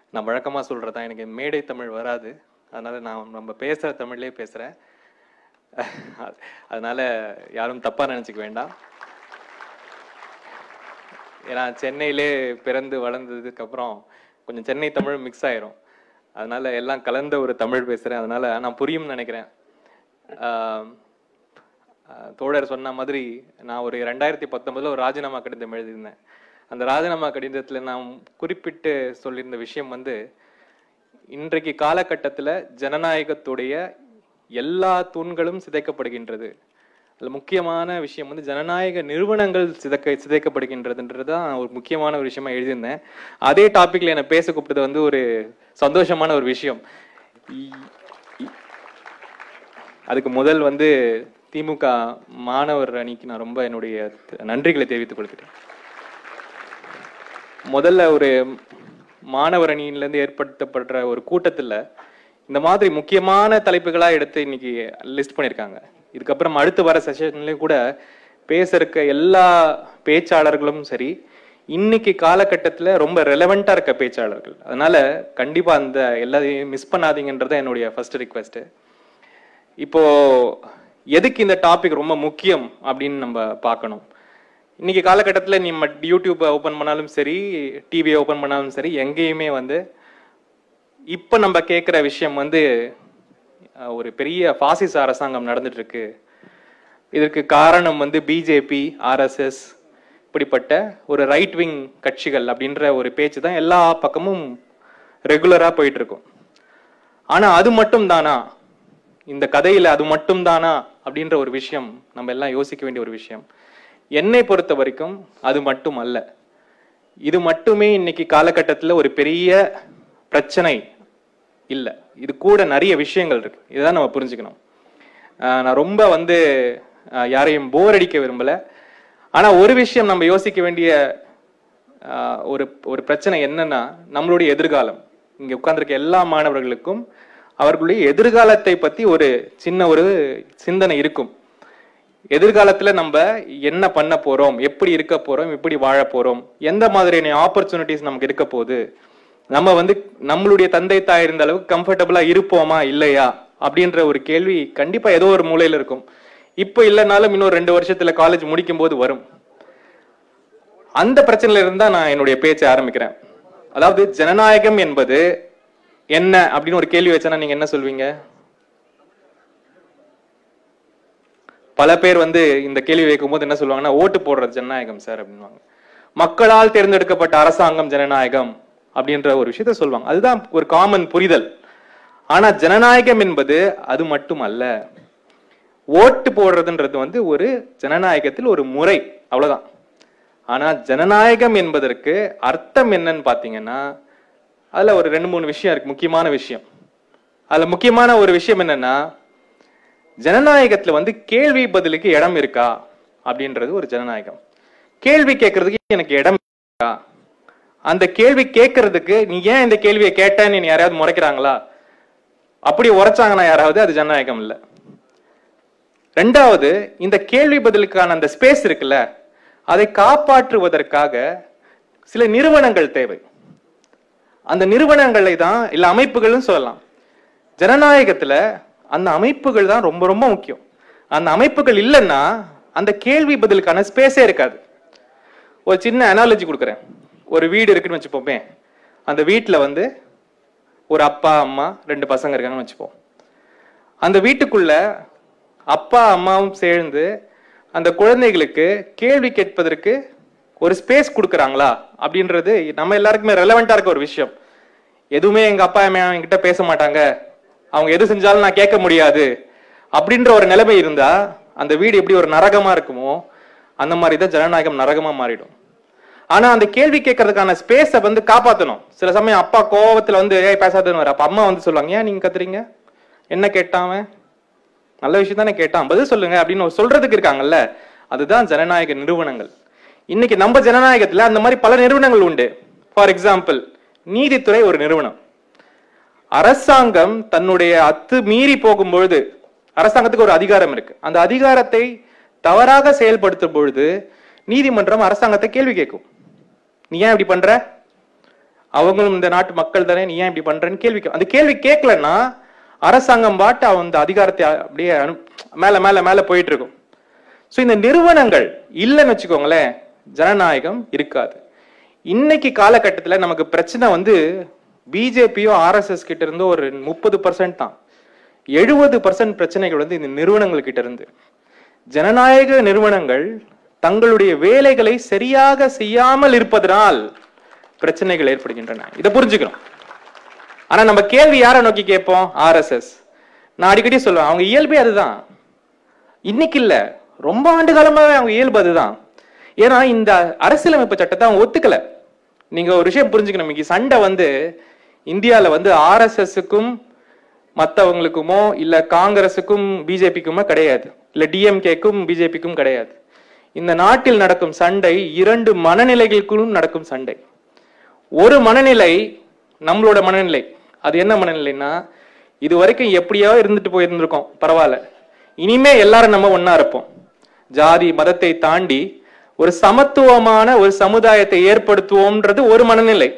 நான் வழக்கமாக சொல்கிறது தான் எனக்கு மேடை தமிழ் வராது அதனால் நான் நம்ம பேசுகிற தமிழ்லேயே பேசுகிறேன் அதனால் யாரும் தப்பாக நினச்சிக்க வேண்டாம் ஏன்னா சென்னையிலே பிறந்து வளர்ந்ததுக்கு அப்புறம் கொஞ்சம் சென்னை தமிழ் மிக்ஸ் ஆயிரும் அதனால எல்லாம் கலந்த ஒரு தமிழ் பேசுகிறேன் அதனால நான் புரியும்னு நினைக்கிறேன் ஆஹ் ஆஹ் தோழர் சொன்ன மாதிரி நான் ஒரு ரெண்டாயிரத்தி பத்தொன்பதுல ஒரு ராஜினாமா கடிதம் எழுதியிருந்தேன் அந்த ராஜினாமா கடிதத்துல நான் குறிப்பிட்டு சொல்லியிருந்த விஷயம் வந்து இன்றைக்கு காலகட்டத்துல ஜனநாயகத்துடைய எல்லா தூண்களும் சிதைக்கப்படுகின்றது அதுல முக்கியமான விஷயம் வந்து ஜனநாயக நிறுவனங்கள் சிதைக்க சிதைக்கப்படுகின்றதுன்றது தான் ஒரு முக்கியமான ஒரு விஷயமா எழுதியிருந்தேன் அதே டாபிக்ல என்னை பேச கூப்பிட்டது வந்து ஒரு சந்தோஷமான ஒரு விஷயம் இ- இ- அதுக்கு முதல் வந்து திமுக மாணவர் அணிக்கு நான் ரொம்ப என்னுடைய நன்றிகளை தெரிவித்துக் கொள்கிறேன் முதல்ல ஒரு மாணவர் அணியிலேருந்து ஏற்படுத்தப்படுற ஒரு கூட்டத்துல இந்த மாதிரி முக்கியமான தலைப்புகளா எடுத்து இன்னைக்கு லிஸ்ட் பண்ணியிருக்காங்க இதுக்கப்புறம் அடுத்து வர செஷன்லயும் கூட பேசுறக்க எல்லா பேச்சாளர்களும் சரி இன்னைக்கு காலகட்டத்துல ரொம்ப ரெலவெண்டா இருக்க பேச்சாளர்கள் அதனால கண்டிப்பா அந்த எல்லாத்தையும் மிஸ் பண்ணாதீங்கன்றத என்னுடைய ஃபர்ஸ்ட் ரிக்வெஸ்ட் இப்போ எதுக்கு இந்த டாபிக் ரொம்ப முக்கியம் அப்படின்னு நம்ம பார்க்கணும் இன்னைக்கு காலகட்டத்தில் நம்ம யூடியூப் ஓப்பன் பண்ணாலும் சரி டிவியை ஓப்பன் பண்ணாலும் சரி எங்கேயுமே வந்து இப்போ நம்ம கேட்குற விஷயம் வந்து அஹ், ஒரு பெரிய பாசிச அரசாங்கம் நடந்துட்டு இருக்கு இதற்கு காரணம் வந்து பிஜேபி ஆர்எஸ்எஸ் இப்படிப்பட்ட ஒரு ரைட் விங் கட்சிகள் அப்படின்ற ஒரு பேச்சு தான் எல்லா பக்கமும் ரெகுலரா போயிட்டு இருக்கும் ஆனா அது மட்டும் தானா இந்த கதையில அது மட்டும் தானா அப்படின்ற ஒரு விஷயம் நம்ம எல்லாம் யோசிக்க வேண்டிய ஒரு விஷயம் என்னை பொறுத்த வரைக்கும் அது மட்டும் அல்ல இது மட்டுமே இன்னைக்கு காலகட்டத்துல ஒரு பெரிய பிரச்சனை இல்ல இது கூட நிறைய விஷயங்கள் இருக்கு இதுதான் நம்ம புரிஞ்சுக்கணும் ஆஹ் நான் ரொம்ப வந்து ஆஹ் யாரையும் போர் அடிக்க விரும்பல ஆனா ஒரு விஷயம் நம்ம யோசிக்க வேண்டிய ஆஹ் ஒரு ஒரு பிரச்சனை என்னன்னா நம்மளுடைய எதிர்காலம் இங்க உட்கார்ந்திருக்க எல்லா மாணவர்களுக்கும் அவர்களுடைய எதிர்காலத்தை பத்தி ஒரு சின்ன ஒரு சிந்தனை இருக்கும் எதிர்காலத்துல நம்ம என்ன பண்ண போறோம் எப்படி இருக்க போறோம் எப்படி வாழ போறோம் எந்த மாதிரியான ஆப்பர்ச்சுனிட்டிஸ் நமக்கு இருக்க போகுது நம்ம வந்து நம்மளுடைய தந்தை தாய் இருந்த அளவுக்கு கம்ஃபர்டபுளா இருப்போமா இல்லையா அப்படின்ற ஒரு கேள்வி கண்டிப்பா ஏதோ ஒரு மூலையில இருக்கும் இப்போ இல்லைனாலும் இன்னொரு ரெண்டு வருஷத்துல காலேஜ் முடிக்கும் போது வரும் அந்த பிரச்சனையில இருந்தா நான் என்னுடைய பேச்சை ஆரம்பிக்கிறேன் அதாவது ஜனநாயகம் என்பது என்ன அப்படின்னு ஒரு கேள்வி வச்சேன்னா நீங்க என்ன சொல்வீங்க பல பேர் வந்து இந்த கேள்வி வைக்கும்போது என்ன சொல்லுவாங்கன்னா ஓட்டு போடுறது ஜனநாயகம் சார் அப்படின்வாங்க மக்களால் தேர்ந்தெடுக்கப்பட்ட அரசாங்கம் ஜனநாயகம் அப்படின்ற ஒரு விஷயத்த சொல்லுவாங்க அதுதான் ஒரு காமன் புரிதல் ஆனா ஜனநாயகம் என்பது அது மட்டும் அல்ல ஓட்டு போடுறதுன்றது வந்து ஒரு ஜனநாயகத்தில் ஒரு முறை அவ்வளவுதான் ஆனா ஜனநாயகம் என்பதற்கு அர்த்தம் என்னன்னு பாத்தீங்கன்னா அதுல ஒரு ரெண்டு மூணு விஷயம் இருக்கு முக்கியமான விஷயம் அதுல முக்கியமான ஒரு விஷயம் என்னன்னா ஜனநாயகத்துல வந்து கேள்வி பதிலுக்கு இடம் இருக்கா அப்படின்றது ஒரு ஜனநாயகம் கேள்வி கேட்கறதுக்கு எனக்கு இடம் இருக்கா அந்த கேள்வி கேட்கறதுக்கு நீ ஏன் இந்த கேள்வியை கேட்டேன்னு நீ யாராவது முறைக்கிறாங்களா அப்படி உரைச்சாங்கன்னா யாராவது அது ஜனநாயகம் இல்ல ரெண்டாவது இந்த கேள்வி பதிலுக்கான அந்த ஸ்பேஸ் இருக்குல்ல அதை காப்பாற்றுவதற்காக சில நிறுவனங்கள் தேவை அந்த நிறுவனங்களை தான் இல்ல அமைப்புகள்னு சொல்லலாம் ஜனநாயகத்துல அந்த அமைப்புகள் தான் ரொம்ப ரொம்ப முக்கியம் அந்த அமைப்புகள் இல்லைன்னா அந்த கேள்வி பதிலுக்கான ஸ்பேஸே இருக்காது ஒரு சின்ன அனாலஜி கொடுக்குறேன் ஒரு வீடு இருக்குன்னு வச்சுப்போமே அந்த வீட்டில் வந்து ஒரு அப்பா அம்மா ரெண்டு பசங்க இருக்காங்கன்னு வச்சுப்போம் அந்த வீட்டுக்குள்ள அப்பா அம்மாவும் சேர்ந்து அந்த குழந்தைகளுக்கு கேள்வி கேட்பதற்கு ஒரு ஸ்பேஸ் கொடுக்குறாங்களா அப்படின்றது நம்ம எல்லாருக்குமே ரெலவெண்டா இருக்க ஒரு விஷயம் எதுவுமே எங்க அப்பா அம்மா என்கிட்ட பேச மாட்டாங்க அவங்க எது செஞ்சாலும் நான் கேட்க முடியாது அப்படின்ற ஒரு நிலைமை இருந்தா அந்த வீடு எப்படி ஒரு நரகமா இருக்குமோ அந்த மாதிரி தான் ஜனநாயகம் நரகமா மாறிடும் ஆனா அந்த கேள்வி கேட்கறதுக்கான ஸ்பேஸை வந்து காப்பாத்தணும் சில சமயம் அப்பா கோவத்துல வந்து ஏய் பேசாதுன்னு வர அப்ப அம்மா வந்து சொல்லுவாங்க ஏன் நீங்க கத்துறீங்க என்ன கேட்டான் அவன் நல்ல விஷயம் தானே கேட்டான் பதில் சொல்லுங்க அப்படின்னு சொல்றதுக்கு இருக்காங்கல்ல அதுதான் ஜனநாயக நிறுவனங்கள் இன்னைக்கு நம்ம ஜனநாயகத்துல அந்த மாதிரி பல நிறுவனங்கள் உண்டு ஃபார் எக்ஸாம்பிள் நீதித்துறை ஒரு நிறுவனம் அரசாங்கம் தன்னுடைய அத்து மீறி போகும்பொழுது அரசாங்கத்துக்கு ஒரு அதிகாரம் இருக்கு அந்த அதிகாரத்தை தவறாக செயல்படுத்தும் பொழுது நீதிமன்றம் அரசாங்கத்தை கேள்வி கேட்கும் நீ ஏன் இப்படி பண்ற அவங்களும் இந்த நாட்டு மக்கள் தானே நீ ஏன் இப்படி பண்றேன்னு கேள்வி கே- அந்த கேள்வி கேட்கலன்னா அரசாங்கம் பாட்டு அவன் அந்த அதிகாரத்தை அப்படியே அனு மேல மேல மேல போயிட்டு இருக்கும் ஸோ இந்த நிறுவனங்கள் இல்லைன்னு வச்சுக்கோங்களேன் ஜனநாயகம் இருக்காது இன்னைக்கு காலகட்டத்தில் நமக்கு பிரச்சனை வந்து பிஜேபியோ ஆர்எஸ்எஸ் கிட்ட இருந்து ஒரு முப்பது பர்சன்ட் தான் எழுபது பர்சன்ட் பிரச்சனைகள் வந்து இந்த நிறுவனங்கள் கிட்ட இருந்து ஜனநாயக நிறுவனங்கள் தங்களுடைய வேலைகளை சரியாக செய்யாமல் இருப்பதனால் பிரச்சனைகள் ஏற்படுகின்றன இதை புரிஞ்சுக்கணும் ஆனா நம்ம கேள்வி யாரை நோக்கி கேட்போம் ஆர்எஸ்எஸ் நான் அடிக்கடி சொல்லுவேன் அவங்க இயல்பே அதுதான் இன்னைக்கு இல்ல ரொம்ப ஆண்டு காலமாவே அவங்க இயல்பு அதுதான் ஏன்னா இந்த அரசியலமைப்பு சட்டத்தை அவங்க ஒத்துக்கல நீங்க ஒரு விஷயம் புரிஞ்சுக்கணும் இன்னைக்கு சண்டை வந்து இந்தியால வந்து ஆர்எஸ்எஸ்க்கும் மத்தவங்களுக்குமோ இல்ல காங்கிரஸுக்கும் பிஜேபிக்குமோ கிடையாது இல்ல டிஎம்கேக்கும் பிஜேபிக்கும் கிடையாது இந்த நாட்டில் நடக்கும் சண்டை இரண்டு மனநிலைகளுக்குள்ளும் நடக்கும் சண்டை ஒரு மனநிலை நம்மளோட மனநிலை அது என்ன மனநிலைன்னா இது வரைக்கும் எப்படியோ இருந்துட்டு போயிருந்திருக்கோம் பரவாயில்ல இனிமே எல்லாரும் நம்ம ஒண்ணா இருப்போம் ஜாதி மதத்தை தாண்டி ஒரு சமத்துவமான ஒரு சமுதாயத்தை ஏற்படுத்துவோம்ன்றது ஒரு மனநிலை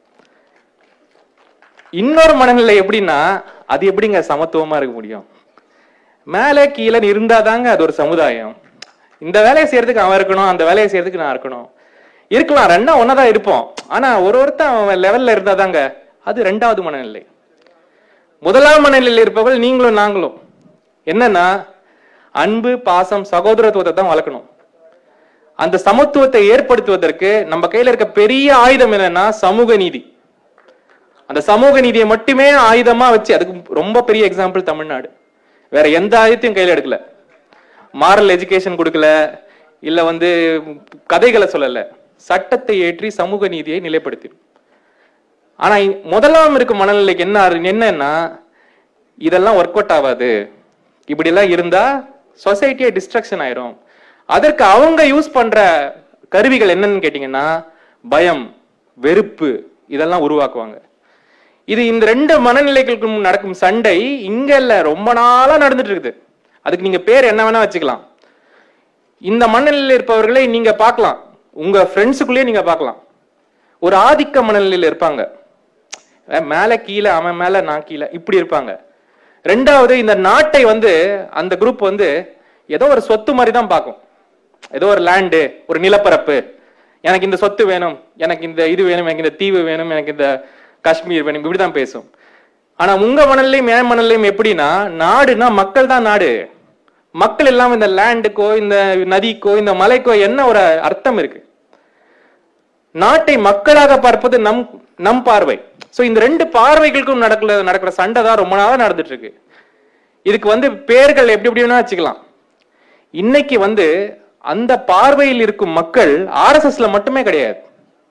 இன்னொரு மனநிலை எப்படின்னா அது எப்படிங்க சமத்துவமா இருக்க முடியும் மேலே கீழே இருந்தாதாங்க அது ஒரு சமுதாயம் இந்த வேலையை செய்யறதுக்கு அவன் இருக்கணும் அந்த வேலையை செய்யறதுக்கு நான் இருக்கணும் இருக்கலாம் ரெண்டா ஒன்னதான் இருப்போம் ஆனா ஒரு ஒருத்தன் அவன் லெவல்ல இருந்தாதாங்க அது ரெண்டாவது மனநிலை முதலாம் மனநிலையில் இருப்பவர்கள் நீங்களும் நாங்களும் என்னன்னா அன்பு பாசம் சகோதரத்துவத்தை தான் வளர்க்கணும் அந்த சமத்துவத்தை ஏற்படுத்துவதற்கு நம்ம கையில இருக்க பெரிய ஆயுதம் என்னன்னா சமூக நீதி அந்த சமூக நீதியை மட்டுமே ஆயுதமா வச்சு அதுக்கு ரொம்ப பெரிய எக்ஸாம்பிள் தமிழ்நாடு வேற எந்த ஆயுதத்தையும் கையில எடுக்கல மாரல் எஜுகேஷன் கொடுக்கல இல்ல வந்து கதைகளை சொல்லல சட்டத்தை ஏற்றி சமூக நீதியை நிலைப்படுத்தி ஆனா இ- முதலாம் இருக்கும் மனநிலைக்கு என்ன ஆறு- என்னன்னா இதெல்லாம் ஒர்க் அவுட் ஆகாது இப்படி எல்லாம் இருந்தா சொசைட்டியே டிஸ்ட்ரக்ஷன் ஆயிரும் அதற்கு அவங்க யூஸ் பண்ற கருவிகள் என்னன்னு கேட்டீங்கன்னா பயம் வெறுப்பு இதெல்லாம் உருவாக்குவாங்க இது இந்த ரெண்டு மனநிலைகளுக்கும் நடக்கும் சண்டை இங்க இல்ல ரொம்ப நாளா நடந்துட்டு இருக்குது அதுக்கு நீங்க பேர் என்ன வேணா வச்சுக்கலாம் இந்த மனநிலையில் இருப்பவர்களை நீங்க பார்க்கலாம் உங்க ஃப்ரெண்ட்ஸுக்குள்ளேயே நீங்க பார்க்கலாம் ஒரு ஆதிக்க மனநிலையில் இருப்பாங்க அஹ் மேல கீழே அவன் மேல நான் கீழே இப்படி இருப்பாங்க ரெண்டாவது இந்த நாட்டை வந்து அந்த குரூப் வந்து ஏதோ ஒரு சொத்து மாதிரி தான் பார்க்கும் ஏதோ ஒரு லேண்டு ஒரு நிலப்பரப்பு எனக்கு இந்த சொத்து வேணும் எனக்கு இந்த இது வேணும் எனக்கு இந்த தீவு வேணும் எனக்கு இந்த காஷ்மீர் வேணும் இப்படிதான் பேசும் ஆனா உங்க மணல்லையும் என் மணல்லையும் எப்படின்னா நாடுனா மக்கள் தான் நாடு மக்கள் இல்லாம இந்த லேண்டுக்கோ இந்த நதிக்கோ இந்த மலைக்கோ என்ன ஒரு அர்த்தம் இருக்கு நாட்டை மக்களாக பார்ப்பது நம் நம் பார்வை சோ இந்த ரெண்டு பார்வைகளுக்கும் நடக்கல நடக்கிற சண்டை தான் ரொம்ப நாளா நடந்துட்டு இருக்கு இதுக்கு வந்து பேர்கள் எப்படி எப்படி வேணா வச்சுக்கலாம் இன்னைக்கு வந்து அந்த பார்வையில் இருக்கும் மக்கள் ஆர்எஸ்எஸ்ல மட்டுமே கிடையாது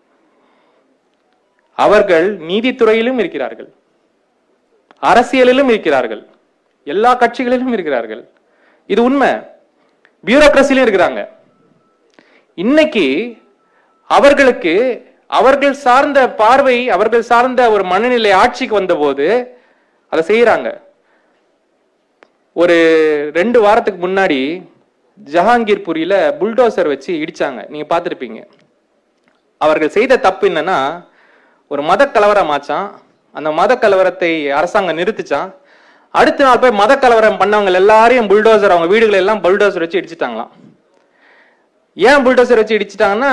அவர்கள் நீதித்துறையிலும் இருக்கிறார்கள் அரசியலிலும் இருக்கிறார்கள் எல்லா கட்சிகளிலும் இருக்கிறார்கள் இது உண்மை பியூரோக்ரஸிலும் இருக்கிறாங்க இன்னைக்கு அவர்களுக்கு அவர்கள் சார்ந்த பார்வை அவர்கள் சார்ந்த ஒரு மனநிலை ஆட்சிக்கு வந்தபோது அதை செய்யறாங்க ஒரு ரெண்டு வாரத்துக்கு முன்னாடி ஜஹாங்கீர்புரியில புல்டோசர் வச்சு இடிச்சாங்க நீங்க பார்த்திருப்பீங்க அவர்கள் செய்த தப்பு என்னன்னா ஒரு மத கலவரம் ஆச்சான் அந்த மத கலவரத்தை அரசாங்கம் நிறுத்திச்சான் அடுத்த நாள் போய் மத கலவரம் பண்ணவங்க எல்லாரையும் புல்டோசர் அவங்க வீடுகளை எல்லாம் புல்டோசர் வச்சு இடிச்சிட்டாங்களாம் ஏன் புல்டோசர் வச்சு இடிச்சிட்டாங்கன்னா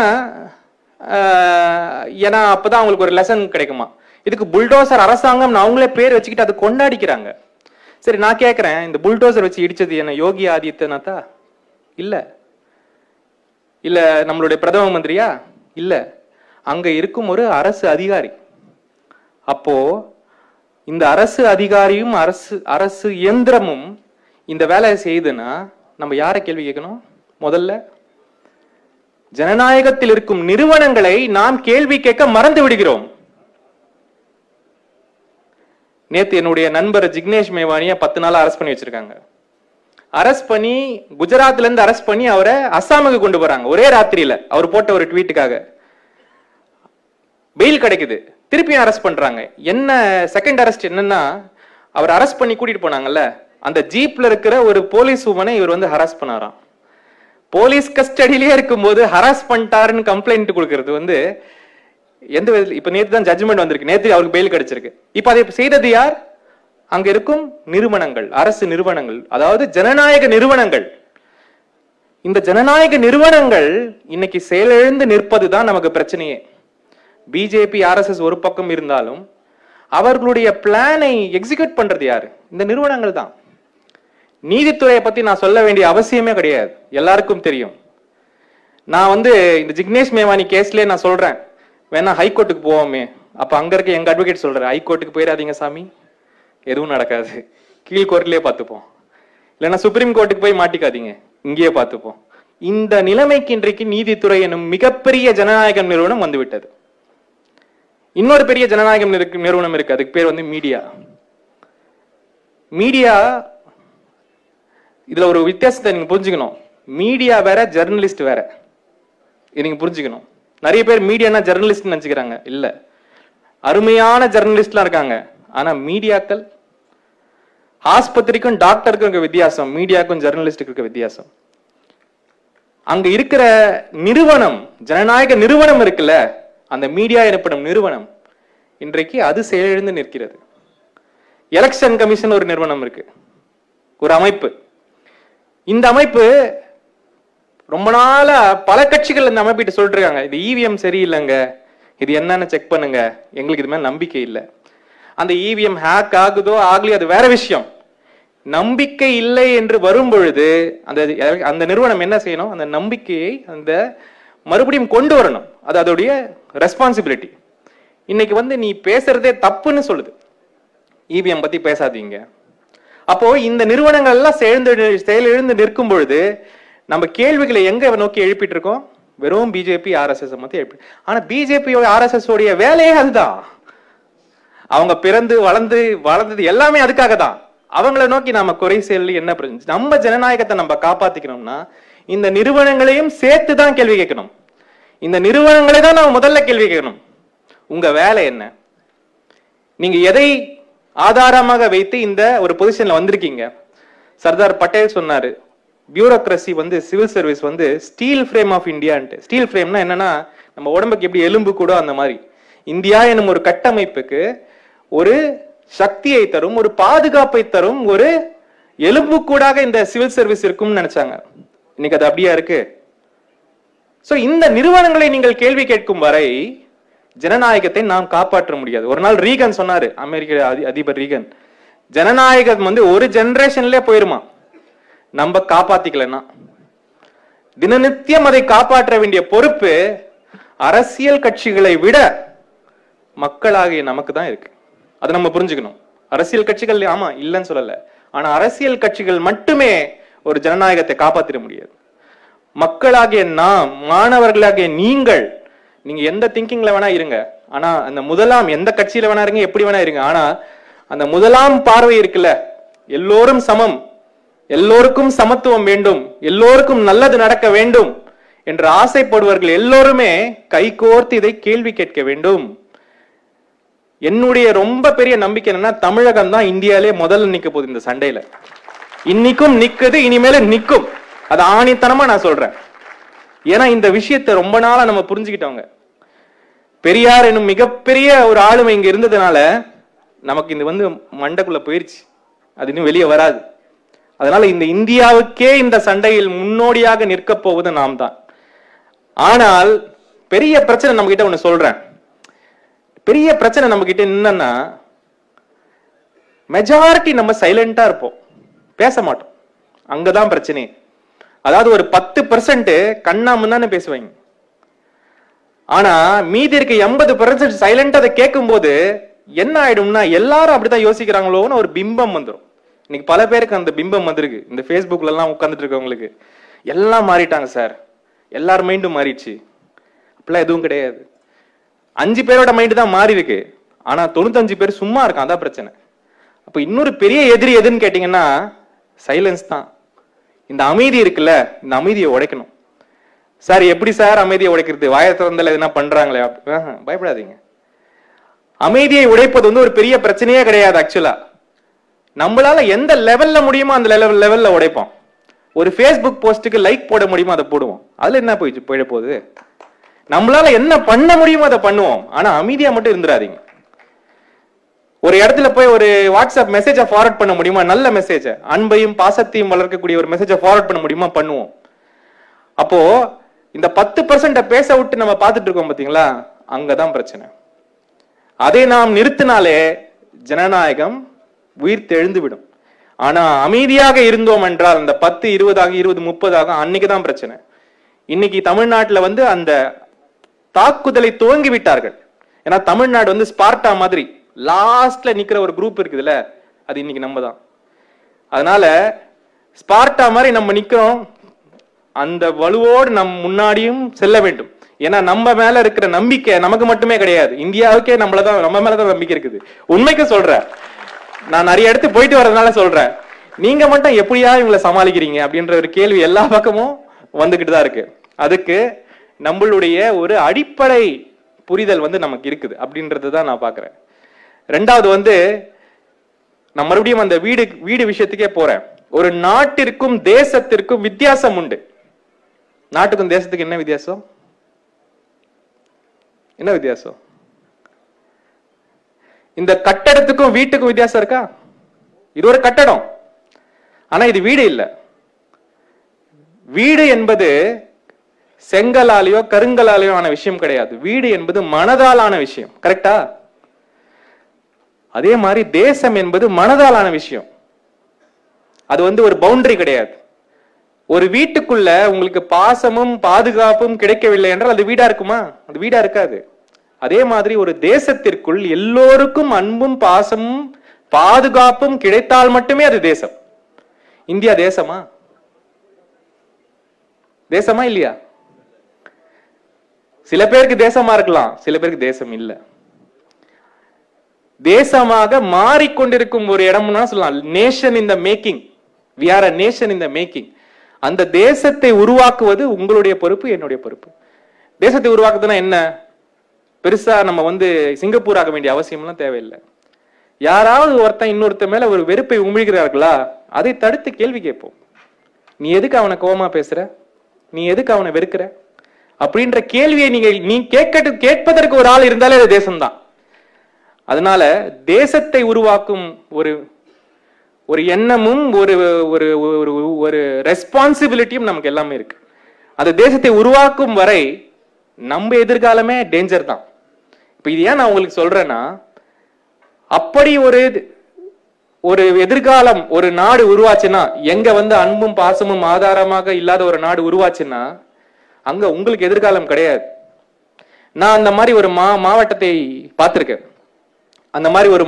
ஆஹ், ஏன்னா அப்பதான் அவங்களுக்கு ஒரு லெசன் கிடைக்குமா இதுக்கு புல்டோசர் அரசாங்கம் அவங்களே பேர் வச்சுக்கிட்டு அதை கொண்டாடிக்கிறாங்க சரி நான் கேட்கறேன் இந்த புல்டோசர் வச்சு இடிச்சது என்ன யோகி ஆதித்யநாத்தா இல்ல இல்ல நம்மளுடைய பிரதம மந்திரியா இல்ல அங்க இருக்கும் ஒரு அரசு அதிகாரி அப்போ இந்த அரசு அதிகாரியும் அரசு அரசு இயந்திரமும் இந்த வேலையை செய்யுதுன்னா நம்ம யாரை கேள்வி கேட்கணும் முதல்ல ஜனநாயகத்தில் இருக்கும் நிறுவனங்களை நாம் கேள்வி கேட்க மறந்து விடுகிறோம் நேத்து என்னுடைய நண்பர் ஜிக்னேஷ் மேவானிய பத்து நாளா அரெஸ்ட் பண்ணி வச்சிருக்காங்க அரெஸ்ட் பண்ணி குஜராத்ல இருந்து அரெஸ்ட் பண்ணி அவரை அஸ்ஸாமுக்கு கொண்டு போறாங்க ஒரே ராத்திரியில அவர் போட்ட ஒரு ட்வீட்டுக்காக பெயில் கிடைக்குது திருப்பியும் அரெஸ்ட் பண்றாங்க என்ன செகண்ட் அரெஸ்ட் என்னன்னா அவர் அரெஸ்ட் பண்ணி கூட்டிட்டு போனாங்கல்ல அந்த ஜீப்ல இருக்கிற ஒரு போலீஸ் உமனை இவர் வந்து ஹராஸ் பண்ணாராம் போலீஸ் கஸ்டடியிலே இருக்கும்போது ஹராஸ் பண்ணிட்டாருன்னு கம்ப்ளைண்ட் கொடுக்கறது வந்து எந்த விதத்தில் இப்ப நேத்து தான் ஜட்ஜ்மெண்ட் வந்திருக்கு நேத்து அவருக்கு பெயில் கிடைச்சிருக்கு இப்ப அதை செய்தது யார் அங்க இருக்கும் நிறுவனங்கள் அரசு நிறுவனங்கள் அதாவது ஜனநாயக நிறுவனங்கள் இந்த ஜனநாயக நிறுவனங்கள் இன்னைக்கு செயலிழந்து நிற்பது தான் நமக்கு பிரச்சனையே பிஜேபி ஆர்எஸ்எஸ் ஒரு பக்கம் இருந்தாலும் அவர்களுடைய பிளானை எக்ஸிக்யூட் பண்றது யாரு இந்த நிறுவனங்கள் தான் நீதித்துறையை பத்தி நான் சொல்ல வேண்டிய அவசியமே கிடையாது எல்லாருக்கும் தெரியும் நான் வந்து இந்த ஜிக்னேஷ் மேவானி கேஸ்லயே நான் சொல்றேன் வேணா ஹைகோர்ட்டுக்கு போவோமே அப்ப அங்க இருக்க எங்க அட்வொகேட் சொல்றாரு ஹைகோர்ட்டுக்கு போயிடாதீங்க சாமி எதுவும் நடக்காது கீழ் கோர்ட்லயே பார்த்துப்போம் இல்லைன்னா சுப்ரீம் கோர்ட்டுக்கு போய் மாட்டிக்காதீங்க இங்கேயே பார்த்துப்போம் இந்த நிலைமைக்கு இன்றைக்கு நீதித்துறை எனும் மிகப்பெரிய ஜனநாயக நிறுவனம் வந்துவிட்டது இன்னொரு பெரிய ஜனநாயகம் இருக்கு- நிறுவனம் இருக்கு அதுக்கு பேர் வந்து மீடியா மீடியா இதுல ஒரு வித்தியாசத்தை நீங்க புரிஞ்சுக்கணும் மீடியா வேற ஜெர்னலிஸ்ட் வேற இது நீங்க புரிஞ்சுக்கணும் நிறைய பேர் மீடியானா ஜெர்னலிஸ்ட் நினைச்சுக்கிறாங்க இல்ல அருமையான ஜெர்னலிஸ்ட்லாம் இருக்காங்க ஆனா மீடியாக்கள் ஆஸ்பத்திரிக்கும் டாக்டருக்கும் இருக்க வித்தியாசம் மீடியாக்கும் ஜெர்னலிஸ்டுக்கு இருக்க வித்தியாசம் அங்க இருக்கிற நிறுவனம் ஜனநாயக நிறுவனம் இருக்குல்ல அந்த மீடியா எனப்படும் நிறுவனம் இன்றைக்கு அது செயலிழந்து நிற்கிறது எலெக்ஷன் கமிஷன் ஒரு நிறுவனம் இருக்கு ஒரு அமைப்பு இந்த அமைப்பு ரொம்ப நாளா பல கட்சிகள் இந்த அமைப்பிட்ட சொல்லிட்டு இருக்காங்க இது இவிஎம் சரியில்லைங்க இது என்னன்னு செக் பண்ணுங்க எங்களுக்கு இது மேல நம்பிக்கை இல்லை அந்த இவிஎம் ஹேக் ஆகுதோ ஆகலையோ அது வேற விஷயம் நம்பிக்கை இல்லை என்று வரும் பொழுது அந்த அந்த நிறுவனம் என்ன செய்யணும் அந்த நம்பிக்கையை அந்த மறுபடியும் கொண்டு வரணும் அது அதோடைய ரெஸ்பான்சிபிலிட்டி இன்னைக்கு வந்து நீ பேசுறதே தப்புன்னு சொல்லுது இவிஎம் பத்தி பேசாதீங்க அப்போ இந்த நிறுவனங்கள் எல்லாம் சேர்ந்து செயலிழந்து நிற்கும் பொழுது நம்ம கேள்விகளை எங்க நோக்கி எழுப்பிட்டு இருக்கோம் வெறும் பிஜேபி ஆர்எஸ்எஸ் மத்தி எழுப்பி ஆனா பிஜேபி ஆர்எஸ்எஸ் உடைய வேலையே அதுதான் அவங்க பிறந்து வளர்ந்து வளர்ந்தது எல்லாமே அதுக்காக தான் அவங்கள நோக்கி நாம குறை சொல்லி என்ன பிரச்சனை நம்ம ஜனநாயகத்தை நம்ம காப்பாத்திக்கணும்னா இந்த நிறுவனங்களையும் சேர்த்து தான் கேள்வி கேட்கணும் இந்த நிறுவனங்களை தான் நம்ம முதல்ல கேள்வி கேட்கணும் உங்க வேலை என்ன நீங்க எதை ஆதாரமாக வைத்து இந்த ஒரு பொசிஷன்ல வந்திருக்கீங்க சர்தார் பட்டேல் சொன்னாரு பியூரோக்ரசி வந்து சிவில் சர்வீஸ் வந்து ஸ்டீல் ஃப்ரேம் ஆஃப் இந்தியான்ட்டு ஸ்டீல் ஃப்ரேம்னா என்னன்னா நம்ம உடம்புக்கு எப்படி எலும்பு கூட அந்த மாதிரி இந்தியா எனும் ஒரு கட்டமைப்புக்கு ஒரு சக்தியை தரும் ஒரு பாதுகாப்பை தரும் ஒரு எலும்பு கூடாக இந்த சிவில் சர்வீஸ் இருக்கும்னு நினைச்சாங்க இன்னைக்கு அது அப்படியா இருக்கு சோ இந்த நிறுவனங்களை நீங்கள் கேள்வி கேட்கும் வரை ஜனநாயகத்தை நாம் காப்பாற்ற முடியாது ஒரு நாள் ரீகன் சொன்னாரு அமெரிக்க அதி- அதிபர் ரீகன் ஜனநாயகம் வந்து ஒரு ஜெனரேஷன்லயே போயிருமா நம்ம காப்பாத்திக்கலன்னா தினநித்தியம் அதை காப்பாற்ற வேண்டிய பொறுப்பு அரசியல் கட்சிகளை விட மக்களாகிய நமக்கு தான் இருக்கு அதை நம்ம புரிஞ்சுக்கணும் அரசியல் கட்சிகள் ஆமா இல்லைன்னு சொல்லல ஆனா அரசியல் கட்சிகள் மட்டுமே ஒரு ஜனநாயகத்தை காப்பாத்திட முடியாது மக்களாகிய நாம் மாணவர்களாகிய நீங்கள் நீங்க எந்த திங்கிங்ல வேணா இருங்க ஆனா அந்த முதலாம் எந்த கட்சியில வேணா இருங்க எப்படி வேணா இருங்க ஆனா அந்த முதலாம் பார்வை இருக்குல்ல எல்லோரும் சமம் எல்லோருக்கும் சமத்துவம் வேண்டும் எல்லோருக்கும் நல்லது நடக்க வேண்டும் என்று ஆசைப்படுவர்கள் எல்லோருமே கைகோர்த்து இதை கேள்வி கேட்க வேண்டும் என்னுடைய ரொம்ப பெரிய நம்பிக்கை என்னன்னா தமிழகம் தான் இந்தியாலே முதல்ல நிக்க போகுது இந்த சண்டையில இன்னைக்கும் நிக்குது இனிமேல நிக்கும் அது ஆணித்தனமா நான் சொல்றேன் ஏன்னா இந்த விஷயத்தை ரொம்ப நாளா நம்ம புரிஞ்சுக்கிட்டவங்க பெரியார் என்னும் மிகப்பெரிய ஒரு ஆளுமை இங்க இருந்ததுனால நமக்கு இந்த வந்து மண்டைக்குள்ள போயிருச்சு அது இன்னும் வெளியே வராது அதனால இந்த இந்தியாவுக்கே இந்த சண்டையில் முன்னோடியாக நிற்க போவது நாம் தான் ஆனால் பெரிய பிரச்சனை நம்ம கிட்ட ஒண்ணு சொல்றேன் பெரிய பிரச்சனை நம்ம கிட்ட என்னன்னா மெஜாரிட்டி நம்ம சைலண்டா இருப்போம் பேச மாட்டோம் அங்கதான் பிரச்சனை அதாவது ஒரு பத்து பர்சன்ட் கண்ணா முன்னான்னு பேசுவாங்க ஆனா மீதி இருக்க எண்பது பர்சன்ட் சைலண்டா அதை கேட்கும் போது என்ன ஆயிடும்னா எல்லாரும் அப்படிதான் யோசிக்கிறாங்களோன்னு ஒரு பிம்பம் வந்துடும் இன்னைக்கு பல பேருக்கு அந்த பிம்பம் வந்திருக்கு இந்த Facebookல எல்லாம் உட்கார்ந்துட்டு இருக்கவங்களுக்கு எல்லாம் மாறிட்டாங்க சார் எல்லார் மைண்டும் மாறிடுச்சு அப்படிலாம் எதுவும் கிடையாது அஞ்சு பேரோட மைண்டு தான் மாறி இருக்கு ஆனா தொண்ணூத்தஞ்சு பேர் சும்மா இருக்கான் அதான் பிரச்சனை அப்ப இன்னொரு பெரிய எதிரி எதுன்னு கேட்டீங்கன்னா சைலன்ஸ் தான் இந்த அமைதி இருக்குல்ல இந்த அமைதியை உடைக்கணும் சார் எப்படி சார் அமைதியை உடைக்கிறது வாயை திறந்தால எதுனா பண்றாங்களே அப்ப- ஆஹா, பயப்படாதீங்க அமைதியை உடைப்பது வந்து ஒரு பெரிய பிரச்சனையே கிடையாது ஆக்சுவலா நம்மளால எந்த லெவல்ல முடியுமோ அந்த லெவல் லெவல்ல உடைப்போம் ஒரு ஃபேஸ்புக் போஸ்ட்டுக்கு லைக் போட முடியுமோ அதை போடுவோம் அதுல என்ன போயிடுச்சு போயிட போகுது நம்மளால என்ன பண்ண முடியுமோ அதை பண்ணுவோம் ஆனா அமைதியா மட்டும் இருந்துடாதீங்க ஒரு இடத்துல போய் ஒரு வாட்ஸ்அப் மெசேஜை ஃபார்வர்ட் பண்ண முடியுமா நல்ல மெசேஜை அன்பையும் பாசத்தையும் வளர்க்கக்கூடிய ஒரு மெசேஜை ஃபார்வர்ட் பண்ண முடியுமா பண்ணுவோம் அப்போ இந்த பத்து பர்சன்ட பேச விட்டு நம்ம பார்த்துட்டு இருக்கோம் பாத்தீங்களா அங்கதான் பிரச்சனை அதை நாம் நிறுத்தினாலே ஜனநாயகம் உயிர் தெழுந்து விடும் ஆனா அமைதியாக இருந்தோம் என்றால் அந்த பத்து இருபதாக இருபது முப்பதாக அன்னைக்கு தான் பிரச்சனை இன்னைக்கு தமிழ்நாட்டுல வந்து அந்த தாக்குதலை துவங்கி விட்டார்கள் ஏன்னா தமிழ்நாடு வந்து ஸ்பார்ட்டா மாதிரி லாஸ்ட்ல நிக்கிற ஒரு குரூப் இருக்குதுல்ல அது இன்னைக்கு நம்ம தான் அதனால ஸ்பார்ட்டா மாதிரி நம்ம நிக்கிறோம் அந்த வலுவோடு நம் முன்னாடியும் செல்ல வேண்டும் ஏன்னா நம்ம மேல இருக்கிற நம்பிக்கை நமக்கு மட்டுமே கிடையாது இந்தியாவுக்கே நம்மளதான் நம்ம மேலதான் நம்பிக்கை இருக்குது உண்மைக்கு சொல்றேன் நான் நிறைய இடத்து போயிட்டு வரதுனால சொல்றேன் நீங்க மட்டும் எப்படியா இவங்களை சமாளிக்கிறீங்க அப்படின்ற ஒரு கேள்வி எல்லா பக்கமும் வந்துகிட்டு தான் இருக்கு அதுக்கு நம்மளுடைய ஒரு அடிப்படை புரிதல் வந்து நமக்கு இருக்குது அப்படின்றது தான் நான் பாக்குறேன் ரெண்டாவது வந்து நான் மறுபடியும் அந்த வீடு வீடு விஷயத்துக்கே போறேன் ஒரு நாட்டிற்கும் தேசத்திற்கும் வித்தியாசம் உண்டு நாட்டுக்கும் தேசத்துக்கு என்ன வித்தியாசம் என்ன வித்தியாசம் இந்த கட்டடத்துக்கும் வீட்டுக்கும் வித்தியாசம் இருக்கா இது ஒரு கட்டடம் ஆனா இது வீடு இல்ல வீடு என்பது செங்கலாலேயோ கருங்கலாலேயோ ஆன விஷயம் கிடையாது வீடு என்பது மனதாலான விஷயம் கரெக்டா அதே மாதிரி தேசம் என்பது மனதாலான விஷயம் அது வந்து ஒரு பவுண்டரி கிடையாது ஒரு வீட்டுக்குள்ள உங்களுக்கு பாசமும் பாதுகாப்பும் கிடைக்கவில்லை என்றால் அது வீடா இருக்குமா அது வீடா இருக்காது அதே மாதிரி ஒரு தேசத்திற்குள் எல்லோருக்கும் அன்பும் பாசமும் பாதுகாப்பும் கிடைத்தால் மட்டுமே அது தேசம் இந்தியா தேசமா தேசமா இல்லையா சில பேருக்கு தேசமா இருக்கலாம் சில பேருக்கு தேசம் இல்ல தேசமாக மாறிக்கொண்டிருக்கும் ஒரு இடம்னா சொல்லலாம் nation in the making we are a nation in the making அந்த தேசத்தை உருவாக்குவது உங்களுடைய பொறுப்பு என்னுடைய பொறுப்பு தேசத்தை உருவாக்குறதுனா என்ன பெருசா நம்ம வந்து சிங்கப்பூர் ஆக வேண்டிய அவசியம்லாம் தேவையில்லை யாராவது ஒருத்தன் இன்னொருத்த மேல ஒரு வெறுப்பை உமிழ்கிறார்களா அதை தடுத்து கேள்வி கேட்போம் நீ எதுக்கு அவனை கோவமா பேசுற நீ எதுக்கு அவனை வெறுக்கிற அப்படின்ற கேள்வியை நீங்க நீ கேட்கட்டு கேட்பதற்கு ஒரு ஆள் இருந்தாலே அது தேசம்தான் அதனால தேசத்தை உருவாக்கும் ஒரு ஒரு எண்ணமும் ஒரு ஒரு ஒரு ஒரு ரெஸ்பான்சிபிலிட்டியும் நமக்கு எல்லாமே இருக்கு அந்த தேசத்தை உருவாக்கும் வரை நம்ம எதிர்காலமே டேஞ்சர் தான் இப்ப இது ஏன் நான் உங்களுக்கு சொல்றேன்னா அப்படி ஒரு ஒரு எதிர்காலம் ஒரு நாடு உருவாச்சுன்னா எங்க வந்து அன்பும் பாசமும் ஆதாரமாக இல்லாத ஒரு நாடு உருவாச்சுன்னா அங்க உங்களுக்கு எதிர்காலம் கிடையாது நான் அந்த மாதிரி ஒரு மா மாவட்டத்தை பார்த்திருக்கேன் அந்த மாதிரி ஒரு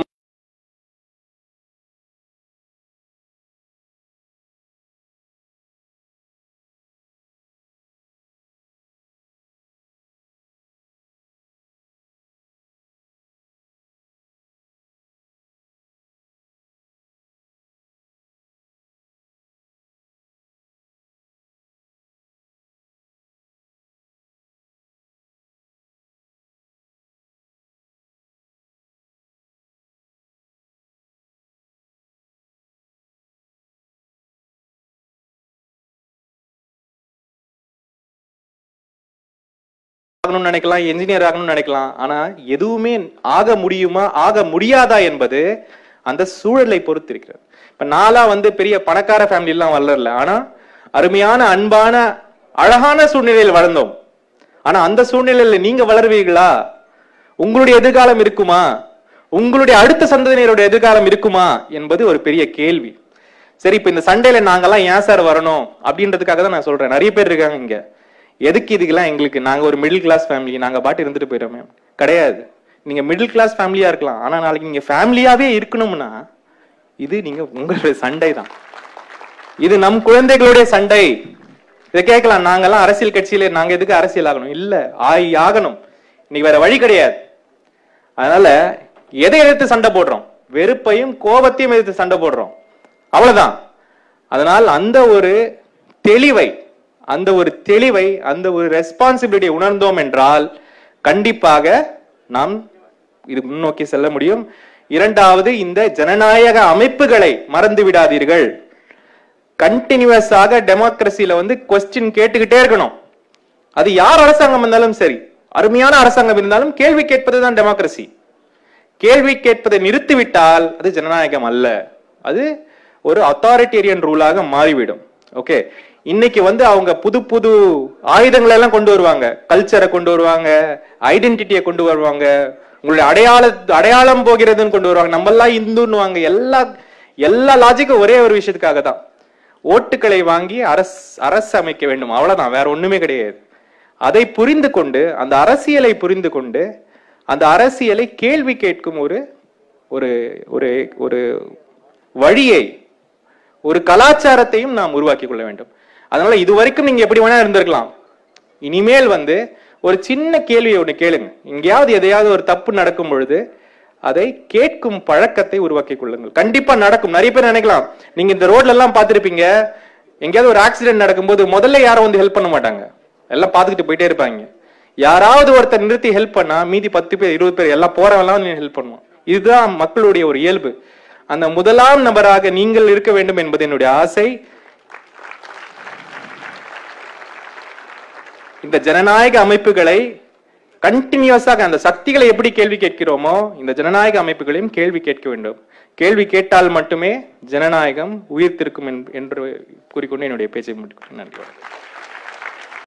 ஆகணும்னு நினைக்கலாம் என்ஜினியர் ஆகணும்னு நினைக்கலாம் ஆனா எதுவுமே ஆக முடியுமா ஆக முடியாதா என்பது அந்த சூழலை பொறுத்து இருக்கிறது இப்ப நாளா வந்து பெரிய பணக்கார ஃபேமிலி எல்லாம் வளரல ஆனா அருமையான அன்பான அழகான சூழ்நிலையில் வளர்ந்தோம் ஆனா அந்த சூழ்நிலையில நீங்க வளருவீர்களா உங்களுடைய எதிர்காலம் இருக்குமா உங்களுடைய அடுத்த சந்ததியினருடைய எதிர்காலம் இருக்குமா என்பது ஒரு பெரிய கேள்வி சரி இப்ப இந்த சண்டையில நாங்கெல்லாம் ஏன் சார் வரணும் அப்படின்றதுக்காக தான் நான் சொல்றேன் நிறைய பேர் இருக்காங்க இங்க எதுக்கு இதுக்கெல்லாம் எங்களுக்கு நாங்க ஒரு மிடில் கிளாஸ் ஃபேமிலி நாங்க பாட்டு இருந்துட்டு போயிடறோமே கிடையாது நீங்க மிடில் கிளாஸ் ஃபேமிலியா இருக்கலாம் ஆனா நாளைக்கு நீங்க ஃபேமிலியாவே இருக்கணும்னா இது நீங்க உங்களுடைய சண்டை தான் இது நம் குழந்தைகளுடைய சண்டை இதை கேட்கலாம் நாங்கெல்லாம் அரசியல் கட்சியில நாங்க எதுக்கு அரசியல் ஆகணும் இல்ல ஆய் ஆகணும் இன்னைக்கு வேற வழி கிடையாது அதனால எதை எதிர்த்து சண்டை போடுறோம் வெறுப்பையும் கோபத்தையும் எதிர்த்து சண்டை போடுறோம் அவ்வளவுதான் அதனால் அந்த ஒரு தெளிவை அந்த ஒரு தெளிவை அந்த ஒரு ரெஸ்பான்சிபிலிட்டியை உணர்ந்தோம் என்றால் கண்டிப்பாக நாம் இது முன்னோக்கி செல்ல முடியும் இரண்டாவது இந்த ஜனநாயக அமைப்புகளை மறந்து விடாதீர்கள் கண்டினியூஸாக டெமோக்ரஸில வந்து கொஸ்டின் கேட்டுக்கிட்டே இருக்கணும் அது யார் அரசாங்கம் வந்தாலும் சரி அருமையான அரசாங்கம் இருந்தாலும் கேள்வி கேட்பதுதான் டெமோக்ரஸி கேள்வி கேட்பதை நிறுத்திவிட்டால் அது ஜனநாயகம் அல்ல அது ஒரு அத்தாரிட்டேரியன் ரூலாக மாறிவிடும் ஓகே இன்னைக்கு வந்து அவங்க புது புது ஆயுதங்களை எல்லாம் கொண்டு வருவாங்க கல்ச்சரை கொண்டு வருவாங்க ஐடென்டிட்டியை கொண்டு வருவாங்க உங்களுடைய அடையாள அடையாளம் போகிறதுன்னு கொண்டு வருவாங்க நம்ம எல்லாம் இந்துன்னுவாங்க எல்லா எல்லா லாஜிக்கும் ஒரே ஒரு விஷயத்துக்காக தான் ஓட்டுகளை வாங்கி அரசு அரசு அமைக்க வேண்டும் அவ்வளவுதான் வேற ஒண்ணுமே கிடையாது அதை புரிந்து கொண்டு அந்த அரசியலை புரிந்து கொண்டு அந்த அரசியலை கேள்வி கேட்கும் ஒரு ஒரு ஒரு ஒரு வழியை ஒரு கலாச்சாரத்தையும் நாம் உருவாக்கி கொள்ள வேண்டும் அதனால இது வரைக்கும் நீங்க எப்படி வேணா இருந்திருக்கலாம் இனிமேல் வந்து ஒரு சின்ன கேள்வி ஒண்ணு கேளுங்க எங்கேயாவது எதையாவது ஒரு தப்பு நடக்கும் பொழுது அதை கேட்கும் பழக்கத்தை உருவாக்கி கொள்ளுங்கள் கண்டிப்பா நடக்கும் நிறைய பேர் நினைக்கலாம் நீங்க இந்த ரோட்ல எல்லாம் பார்த்திருப்பீங்க எங்கேயாவது ஒரு ஆக்சிடென்ட் நடக்கும்போது முதல்ல யாரும் வந்து ஹெல்ப் பண்ண மாட்டாங்க எல்லாம் பார்த்துக்கிட்டு போயிட்டே இருப்பாங்க யாராவது ஒருத்தர் நிறுத்தி ஹெல்ப் பண்ணா மீதி பத்து பேர் இருபது பேர் எல்லாம் போறவெல்லாம் நீ ஹெல்ப் பண்ணுவான் இதுதான் மக்களுடைய ஒரு இயல்பு அந்த முதலாம் நபராக நீங்கள் இருக்க வேண்டும் என்பது என்னுடைய ஆசை இந்த ஜனநாயக அமைப்புகளை கண்டினியூஸாக அந்த சக்திகளை எப்படி கேள்வி கேட்கிறோமோ இந்த ஜனநாயக அமைப்புகளையும் கேள்வி கேட்க வேண்டும் கேள்வி கேட்டால் மட்டுமே ஜனநாயகம் உயிர்த்திருக்கும் என்- என்று கூறிக்கொண்டு என்னுடைய பேச்சை முடிக்கிறேன் நன்றி வணக்கம்.